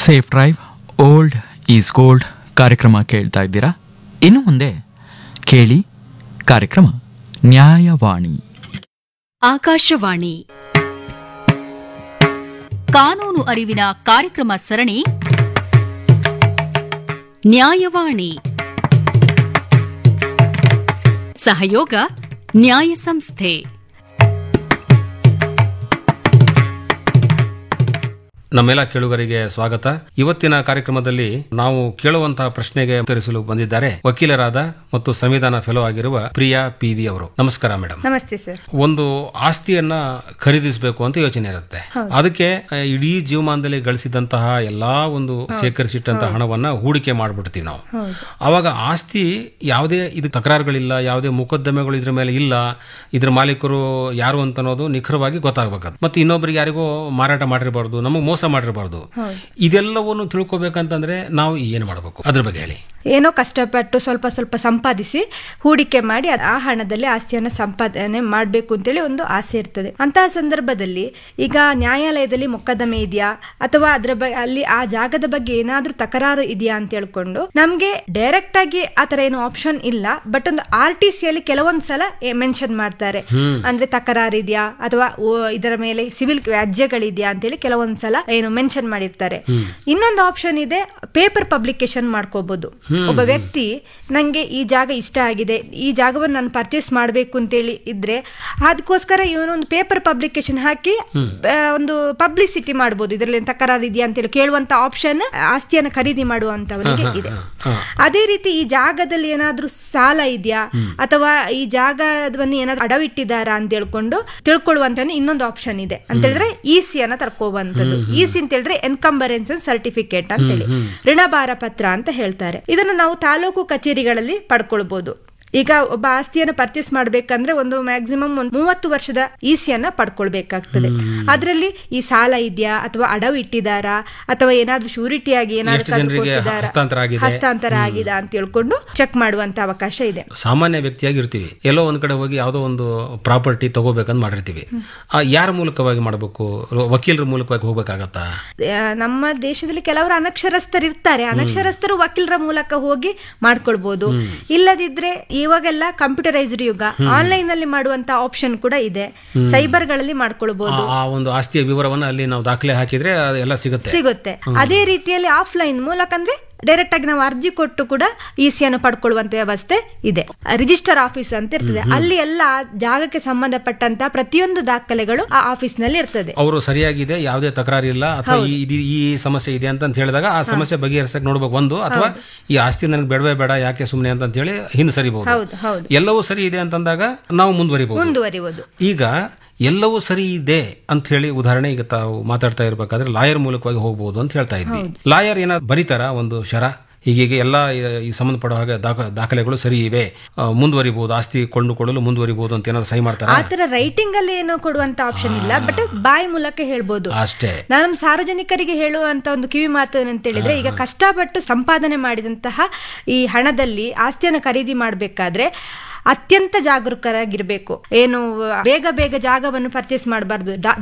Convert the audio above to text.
Safe drive old is gold ಕಾರ್ಯಕ್ರಮ ಕೇಳ್ತಾ ಇದ್ದೀರಾ ಇನ್ನು ಮುಂದೆ ಕೇಳಿ ಕಾರ್ಯಕ್ರಮ ನ್ಯಾಯವಾಣಿ ಆಕಾಶವಾಣಿ ಕಾನೂನು ಅರಿವಿನ ಕಾರ್ಯಕ್ರಮ ಸರಣಿ ನ್ಯಾಯವಾಣಿ ಸಹಯೋಗ ನ್ಯಾಯ ಸಂಸ್ಥೆ ನಮ್ಮೆಲ್ಲ ಕೇಳುಗರಿಗೆ ಸ್ವಾಗತ ಇವತ್ತಿನ ಕಾರ್ಯಕ್ರಮದಲ್ಲಿ ನಾವು ಕೇಳುವಂತಹ ಪ್ರಶ್ನೆಗೆ ಉತ್ತರಿಸಲು ಬಂದಿದ್ದಾರೆ ವಕೀಲರಾದ ಮತ್ತು ಸಂವಿಧಾನ ಫೆಲೋ ಆಗಿರುವ ಪ್ರಿಯಾ ಪಿ ವಿ ಅವರು ನಮಸ್ಕಾರ ಮೇಡಮ್ ನಮಸ್ತೆ ಸರ್ ಒಂದು ಆಸ್ತಿಯನ್ನ ಖರೀದಿಸಬೇಕು ಅಂತ ಯೋಚನೆ ಇರುತ್ತೆ ಅದಕ್ಕೆ ಆ, ಇಡೀ ಜೀವಮಾನದಲ್ಲಿ ಗಳಿಸಿದಂತಹ ಎಲ್ಲಾ ಒಂದು ಶೇಖರಿಸಿಟ್ಟಂತಹ ಹಣವನ್ನ ಹೂಡಿಕೆ ಮಾಡ್ಬಿಡ್ತೀವಿ ನಾವು ಅವಾಗ ಆಸ್ತಿ ಯಾವುದೇ ಇದು ತಕರಾರುಗಳಿಲ್ಲ ಯಾವುದೇ ಮೊಕದ್ದಮೆಗಳು ಇದ್ರ ಮೇಲೆ ಇಲ್ಲ ಇದ್ರ ಮಾಲೀಕರು ಯಾರು ಅಂತ ಅನ್ನೋದು ನಿಖರವಾಗಿ ಗೊತ್ತಾಗಬೇಕು ಮತ್ತೆ ಇನ್ನೊಬ್ಬರಿಗೆ ಯಾರಿಗೋ ಮಾರಾಟ ಮಾಡಿರಬಾರ್ದು ನಮಗೆ ಮೋಸ ಮಾಡಿರಬಾರ್ದು ಇದೆಲ್ಲವನ್ನು ತಿಳ್ಕೊಬೇಕಂತಂದ್ರೆ ನಾವು ಏನು ಮಾಡಬೇಕು ಅದ್ರ ಬಗ್ಗೆ ಹೇಳಿ ಏನೋ ಕಷ್ಟಪಟ್ಟು ಸ್ವಲ್ಪ ಸ್ವಲ್ಪ ಸಂಪಾದಿಸಿ ಹೂಡಿಕೆ ಮಾಡಿ ಅದ್- ಆ ಹಣದಲ್ಲಿ ಆಸ್ತಿಯನ್ನ ಸಂಪಾದನೆ ಮಾಡಬೇಕು ಅಂತೇಳಿ ಒಂದು ಆಸೆ ಇರ್ತದೆ ಅಂತಹ ಸಂದರ್ಭದಲ್ಲಿ ಈಗ ನ್ಯಾಯಾಲಯದಲ್ಲಿ ಮೊಕದ್ದಮೆ ಇದೆಯಾ ಅಥವಾ ಅದ್ರ ಬಗ್ಗೆ ಅಲ್ಲಿ ಆ ಜಾಗದ ಬಗ್ಗೆ ಏನಾದ್ರೂ ತಕರಾರು ಇದೆಯಾ ಅಂತ ಹೇಳ್ಕೊಂಡು ನಮ್ಗೆ ಡೈರೆಕ್ಟ್ ಆಗಿ ಆತರ ಏನು ಆಪ್ಷನ್ ಇಲ್ಲ ಬಟ್ ಒಂದು ಆರ್ ಟಿ ಸಿ ಅಲ್ಲಿ ಕೆಲವೊಂದ್ ಸಲ ಮೆನ್ಷನ್ ಮಾಡ್ತಾರೆ ಅಂದ್ರೆ ತಕರಾರು ಇದೆಯಾ ಅಥವಾ ಓ- ಇದರ ಮೇಲೆ ಸಿವಿಲ್ ವ್ಯಾಜ್ಯಗಳಿದೆಯಾ ಅಂತೇಳಿ ಕೆಲವೊಂದ್ ಸಲ ಏನು ಮೆನ್ಷನ್ ಮಾಡಿರ್ತಾರೆ ಇನ್ನೊಂದು ಆಪ್ಷನ್ ಇದೆ ಪೇಪರ್ ಪಬ್ಲಿಕೇಶನ್ ಮಾಡ್ಕೋಬಹುದು ಒಬ್ಬ ವ್ಯಕ್ತಿ ನಂಗೆ ಈ ಜಾಗ ಇಷ್ಟ ಆಗಿದೆ ಈ ಜಾಗವನ್ನು ನಾನು ಪರ್ಚೇಸ್ ಮಾಡಬೇಕು ಅಂತೇಳಿ ಇದ್ರೆ ಅದಕ್ಕೋಸ್ಕರ ಇವನೊಂದು ಪೇಪರ್ ಪಬ್ಲಿಕೇಶನ್ ಹಾಕಿ ಆ, ಒಂದು ಪಬ್ಲಿಸಿಟಿ ಮಾಡಬಹುದು ಇದರಲ್ಲಿ ಏನ್ ತಕರಾರು ಇದೆಯಾ ಅಂತೇಳಿ ಕೇಳುವಂತ ಆಪ್ಷನ್ ಆಸ್ತಿಯನ್ನು ಖರೀದಿ ಮಾಡುವಂತವನಿಗೆ ಇದೆ ಅದೇ ರೀತಿ ಈ ಜಾಗದಲ್ಲಿ ಏನಾದ್ರೂ ಸಾಲ ಇದೆಯಾ ಅಥವಾ ಈ ಜಾಗವನ್ನು ಏನಾದ್ರೂ ಅಡವಿಟ್ಟಿದ್ದಾರಾ ಅಂತ ಹೇಳ್ಕೊಂಡು ತಿಳ್ಕೊಳ್ಳುವಂತ ಇನ್ನೊಂದು ಆಪ್ಷನ್ ಇದೆ ಅಂತ ಹೇಳಿದ್ರೆ ಇಸಿ ಅನ್ನ ತರ್ಕೋವಂತದ್ದು ಇಸಿ ಅಂತ ಹೇಳಿದ್ರೆ ಎನ್ಕಂಬರೆನ್ಸ್ ಸರ್ಟಿಫಿಕೇಟ್ ಅಂತ ಹೇಳಿ ಋಣಭಾರ ಪತ್ರ ಅಂತ ಹೇಳ್ತಾರೆ ಇದನ್ನು ನಾವು ತಾಲೂಕು ಕಚೇರಿಗಳಲ್ಲಿ ಪಡ್ಕೊಳ್ಬಹುದು ಈಗ ಒಬ್ಬ ಆಸ್ತಿಯನ್ನು ಪರ್ಚೇಸ್ ಮಾಡ್ಬೇಕಂದ್ರೆ ಒಂದು ಮ್ಯಾಕ್ಸಿಮಮ್ ಒಂದು ಮೂವತ್ತು ವರ್ಷದ ಇಸಿಯನ್ನ ಪಡ್ಕೊಳ್ಬೇಕಾಗ್ತದೆ ಅದರಲ್ಲಿ ಈ ಸಾಲ ಇದೆಯಾ ಅಥವಾ ಅಡವು ಇಟ್ಟಿದ್ದಾರಾ ಅಥವಾ ಏನಾದ್ರೂ ಶೂರಿಟಿ ಆಗಿ ಏನಾದ್ರೂ ಎಷ್ಟು ಜನರಿಗೆ ತಂದುಕೊಟ್ಟಿದ್ದಾರಾ? ಹಸ್ತಾಂತರ ಆಗಿದೆ? ಹಸ್ತಾಂತರ ಆಗಿದೆ ಅಂತ ಹೇಳ್ಕೊಂಡು ಚೆಕ್ ಮಾಡುವಂತ ಅವಕಾಶ ಇದೆ ಸಾಮಾನ್ಯ ವ್ಯಕ್ತಿಯಾಗಿ ಇರ್ತೀವಿ ಎಲ್ಲೋ ಒಂದ್ ಕಡೆ ಹೋಗಿ ಯಾವುದೋ ಒಂದು ಪ್ರಾಪರ್ಟಿ ತಗೋಬೇಕಂತ ಮಾಡಿರ್ತೀವಿ ಆ, ಯಾರ ಮೂಲಕವಾಗಿ ಮಾಡಬೇಕು ವಕೀಲರ ಮೂಲಕವಾಗಿ ಹೋಗ್ಬೇಕಾಗತ್ತಾ ಆ, ನಮ್ಮ ದೇಶದಲ್ಲಿ ಕೆಲವರು ಅನಕ್ಷರಸ್ಥರು ಇರ್ತಾರೆ ಅನಕ್ಷರಸ್ಥರು ವಕೀಲರ ಮೂಲಕ ಹೋಗಿ ಮಾಡ್ಕೊಳ್ಬಹುದು ಇಲ್ಲದಿದ್ರೆ ಇವಾಗೆಲ್ಲ ಕಂಪ್ಯೂಟರೈಸ್ಡ್ ಯುಗ ಆನ್ಲೈನ್ ಅಲ್ಲಿ ಮಾಡುವಂತ ಆಪ್ಷನ್ ಕೂಡ ಇದೆ ಸೈಬರ್ ಗಳಲ್ಲಿ ಮಾಡ್ಕೊಳ್ಬಹುದು ಆ- ಆ ಒಂದು ಆಸ್ತಿಯ ವಿವರವನ್ನ ಅಲ್ಲಿ ನಾವು ದಾಖಲೆ ಹಾಕಿದ್ರೆ ಅದು ಎಲ್ಲ ಸಿಗುತ್ತೆ ಸಿಗುತ್ತೆ ಅದೇ ರೀತಿಯಲ್ಲಿ ಆಫ್ಲೈನ್ ಮೂಲಕ ಅಂದ್ರೆ ಡೈರೆಕ್ಟ್ ಆಗಿ ನಾವು ಅರ್ಜಿ ಕೊಟ್ಟು ಕೂಡ ಇಸಿಯನ್ನು ಪಡ್ಕೊಳ್ಳುವಂತ ವ್ಯವಸ್ಥೆ ಇದೆ ರಿಜಿಸ್ಟರ್ ಆಫೀಸ್ ಅಂತ ಇರ್ತದೆ ಅಲ್ಲಿ ಎಲ್ಲ ಆ ಜಾಗಕ್ಕೆ ಸಂಬಂಧಪಟ್ಟಂತ ಪ್ರತಿಯೊಂದು ದಾಖಲೆಗಳು ಆ ಆಫೀಸ್ ನಲ್ಲಿ ಇರ್ತದೆ ಅವರು ಸರಿಯಾಗಿದೆ ಯಾವುದೇ ತಕರಾರು ಇಲ್ಲ ಅಥವಾ ಈ ಇದು- ಈ ಸಮಸ್ಯೆ ಇದೆ ಅಂತ ಹೇಳಿದಾಗ ಆ ಸಮಸ್ಯೆ ಬಗೆಹರಿಸಕ್ ನೋಡ್ಬೇಕು ಒಂದು ಅಥವಾ ಈ ಆಸ್ತಿ ನನಗೆ ಬೇಡವೇ ಬೇಡ ಯಾಕೆ ಸುಮ್ಮನೆ ಅಂತ ಹೇಳಿ ಹಿಂದೆ ಸರಿಬಹುದು ಹೌದು ಹೌದು ಎಲ್ಲವೂ ಸರಿ ಇದೆ ಅಂತಂದಾಗ ನಾವು ಮುಂದುವರಿಬಹುದು ಮುಂದುವರಿಯುವುದು ಈಗ ಎಲ್ಲವೂ ಸರಿ ಇದೆ ಅಂತ ಹೇಳಿ ಉದಾಹರಣೆ ಈಗ ತಾವು ಮಾತಾಡ್ತಾ ಇರ್ಬೇಕಾದ್ರೆ ಲಾಯರ್ ಮೂಲಕವಾಗಿ ಹೋಗ್ಬೋದು ಅಂತ ಹೇಳ್ತಾ ಇದ್ವಿ ಲಾಯರ್ ಏನಾದ್ರು ಬರೀತಾರ ಒಂದು ಶರ ಹೀಗೆ ಎಲ್ಲ ಈ- ಈ ಸಂಬಂಧಪಡೋ ಹಾಗೆ ದಾಖ- ದಾಖಲೆಗಳು ಸರಿ ಇವೆ ಆ, ಮುಂದುವರಿಬಹುದು ಆಸ್ತಿ ಕೊಂಡುಕೊಳ್ಳಲು ಮುಂದುವರಿಬಹುದು ಅಂತ ಏನಾದ್ರು ಸಹಿ ಮಾಡ್ತಾರ ಆತರ ರೈಟಿಂಗ್ ಅಲ್ಲಿ ಏನು ಕೊಡುವಂತ ಆಪ್ಷನ್ ಇಲ್ಲ ಬಟ್ ಬಾಯಿ ಮೂಲಕ ಹೇಳ್ಬೋದು ಅಷ್ಟೇ ನಾನೊಂದು ಸಾರ್ವಜನಿಕರಿಗೆ ಹೇಳುವಂತ ಒಂದು ಕಿವಿ ಮಾತು ಏನಂತ ಹೇಳಿದ್ರೆ ಈಗ ಕಷ್ಟಪಟ್ಟು ಸಂಪಾದನೆ ಮಾಡಿದಂತಹ ಈ ಹಣದಲ್ಲಿ ಆಸ್ತಿಯನ್ನು ಖರೀದಿ ಮಾಡಬೇಕಾದ್ರೆ ಅತ್ಯಂತ ಜಾಗರೂಕರಾಗಿರ್ಬೇಕು ಏನು ಬೇಗ ಬೇಗ ಜಾಗವನ್ನು ಪರ್ಚೇಸ್ ಮಾಡಬಾರ್ದು